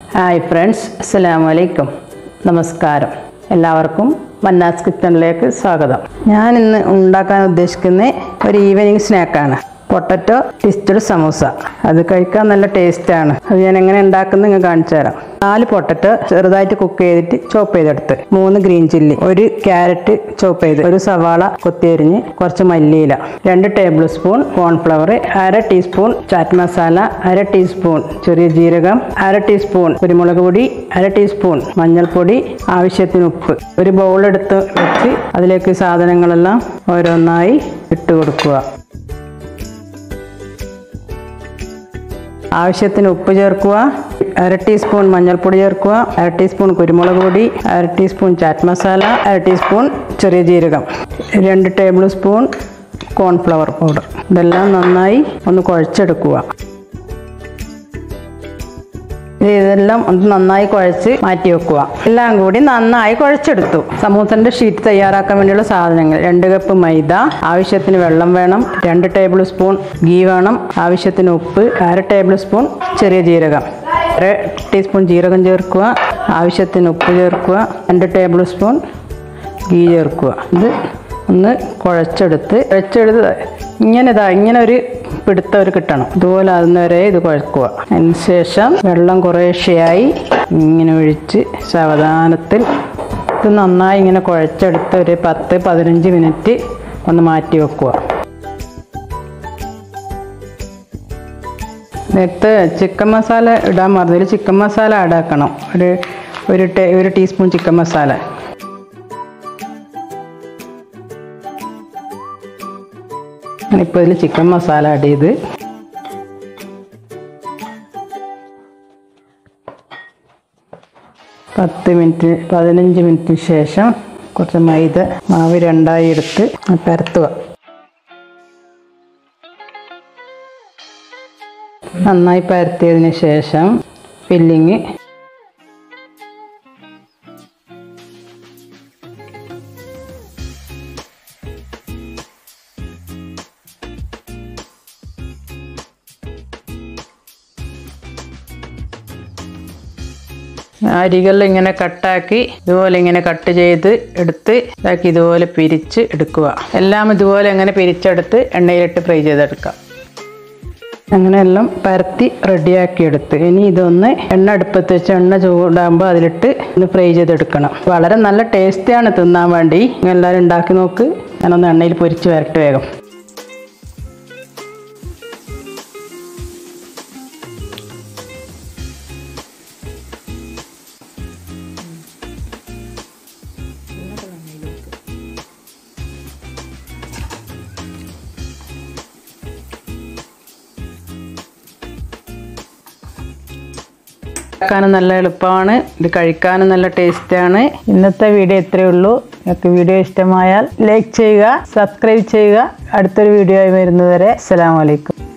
hi friends അസ്സലാമു അലൈക്കും നമസ്കാരം എല്ലാവർക്കും മന്നാസ് കിച്ചണിലേക്ക് സ്വാഗതം ഞാൻ ഇന്ന് ഉണ്ടാക്കാൻ ഉദ്ദേശിക്കുന്ന ഒരു ഈവനിങ് സ്നാക്കാണ് പൊട്ടറ്റോ ട്വിസ്റ്റഡ് സമൂസ അത് കഴിക്കാൻ നല്ല ടേസ്റ്റാണ് അത് ഞാൻ എങ്ങനെ ഉണ്ടാക്കുന്നത് നിങ്ങൾ കാണിച്ചു തരാം നാല് പൊട്ടറ്റോ ചെറുതായിട്ട് കുക്ക് ചെയ്തിട്ട് ചോപ്പ് ചെയ്തെടുത്ത് മൂന്ന് ഗ്രീൻ ചില്ലി ഒരു ക്യാരറ്റ് ചോപ്പ് ചെയ്ത് ഒരു സവാള കൊത്തിയരിഞ്ഞ് കുറച്ച് മല്ലിയില രണ്ട് ടേബിൾ സ്പൂൺ കോൺഫ്ലവർ അര ടീസ്പൂൺ ചാറ്റ് മസാല അര ടീസ്പൂൺ ചെറിയ ജീരകം അര ടീസ്പൂൺ കുരുമുളക് പൊടി അര ടീസ്പൂൺ മഞ്ഞൾപ്പൊടി ആവശ്യത്തിന് ഉപ്പ് ഒരു ബൗൾ എടുത്ത് വെച്ച് അതിലേക്ക് സാധനങ്ങളെല്ലാം ഓരോന്നായി ഇട്ട് കൊടുക്കുക ആവശ്യത്തിന് ഉപ്പ് ചേർക്കുക അര ടീസ്പൂൺ മഞ്ഞൾപ്പൊടി ചേർക്കുക അര ടീസ്പൂൺ കുരുമുളക് പൊടി അര ടീസ്പൂൺ ചാറ്റ് മസാല അര ടീസ്പൂൺ ചെറിയ ജീരകം രണ്ട് ടേബിൾ സ്പൂൺ കോൺഫ്ലവർ പൗഡർ ഇതെല്ലാം നന്നായി ഒന്ന് കുഴച്ചെടുക്കുക ഇതെല്ലാം ഒന്ന് നന്നായി കുഴച്ച് മാറ്റി വെക്കുക എല്ലാം കൂടി നന്നായി കുഴച്ചെടുത്തു സമൂസന്റെ ഷീറ്റ് തയ്യാറാക്കാൻ വേണ്ടിയുള്ള സാധനങ്ങൾ രണ്ട് കപ്പ് മൈദ ആവശ്യത്തിന് വെള്ളം വേണം രണ്ട് ടേബിൾ സ്പൂൺ ഗീ വേണം ആവശ്യത്തിന് ഉപ്പ് അര ടേബിൾ സ്പൂൺ ചെറിയ ജീരകം അര ടീസ്പൂൺ ജീരകം ചേർക്കുക ആവശ്യത്തിന് ഉപ്പ് ചേർക്കുക രണ്ട് ടേബിൾ സ്പൂൺ ഗീ ചേർക്കുക ഇത് ഒന്ന് കുഴച്ചെടുത്ത് കുഴച്ചെടുത്ത് ഇങ്ങനെ ഇതാ ഇങ്ങനെ ഒരു പിടുത്തം ഒരു കിട്ടണം ഇതുപോലെ അതുവരെ ഇത് കുഴക്കുക അതിന് ശേഷം വെള്ളം കുറേശ്ശെയായി ഇങ്ങനെ ഒഴിച്ച് സാവധാനത്തിൽ ഇത് നന്നായി ഇങ്ങനെ കുഴച്ചെടുത്ത് ഒരു പത്ത് പതിനഞ്ച് മിനിറ്റ് ഒന്ന് മാറ്റി വെക്കുക നേരത്തെ ചിക്കൻ മസാല ഇടാൻ മറന്നില്ല ചിക്കൻ മസാല ആഡ് ആക്കണം ഒരു ഒരു ടേ ഒരു ടീസ്പൂൺ ചിക്കൻ മസാല ഞാനിപ്പോൾ ഇതിൽ ചിക്കൻ മസാല ആഡ് ചെയ്ത് പത്ത് മിനിറ്റ് പതിനഞ്ച് മിനിറ്റിന് ശേഷം കുറച്ച് മൈദ മാവ് രണ്ടായി എടുത്ത് പരത്തുക നന്നായി പരത്തിയതിന് ശേഷം ഫില്ലിങ് അരികൾ ഇങ്ങനെ കട്ടാക്കി ഇതുപോലെ ഇങ്ങനെ കട്ട് ചെയ്ത് എടുത്ത് ഇതാക്കി ഇതുപോലെ പിരിച്ച് എടുക്കുക എല്ലാം ഇതുപോലെ ഇങ്ങനെ പിരിച്ചെടുത്ത് എണ്ണയിലിട്ട് ഫ്രൈ ചെയ്തെടുക്കാം അങ്ങനെ എല്ലാം പരത്തി റെഡിയാക്കി എടുത്ത് ഇനി ഇതൊന്ന് എണ്ണ അടുപ്പത്ത് വെച്ച് എണ്ണ ചൂടാകുമ്പോൾ അതിലിട്ട് ഒന്ന് ഫ്രൈ ചെയ്തെടുക്കണം വളരെ നല്ല ടേസ്റ്റിയാണ് തിന്നാൻ വേണ്ടി എല്ലാവരും ഉണ്ടാക്കി നോക്ക് ഞാനൊന്ന് എണ്ണയിൽ പൊരിച്ച് വരട്ടെ വേഗം ഉണ്ടാക്കാനും നല്ല എളുപ്പമാണ് ഇത് കഴിക്കാനും നല്ല ടേസ്റ്റാണ് ഇന്നത്തെ വീഡിയോ ഇത്രയേ ഉള്ളൂ നിങ്ങൾക്ക് വീഡിയോ ഇഷ്ടമായാൽ ലൈക്ക് ചെയ്യുക സബ്സ്ക്രൈബ് ചെയ്യുക അടുത്തൊരു വീഡിയോ ആയി വരുന്നതുവരെ അസ്സലാമു അലൈക്കും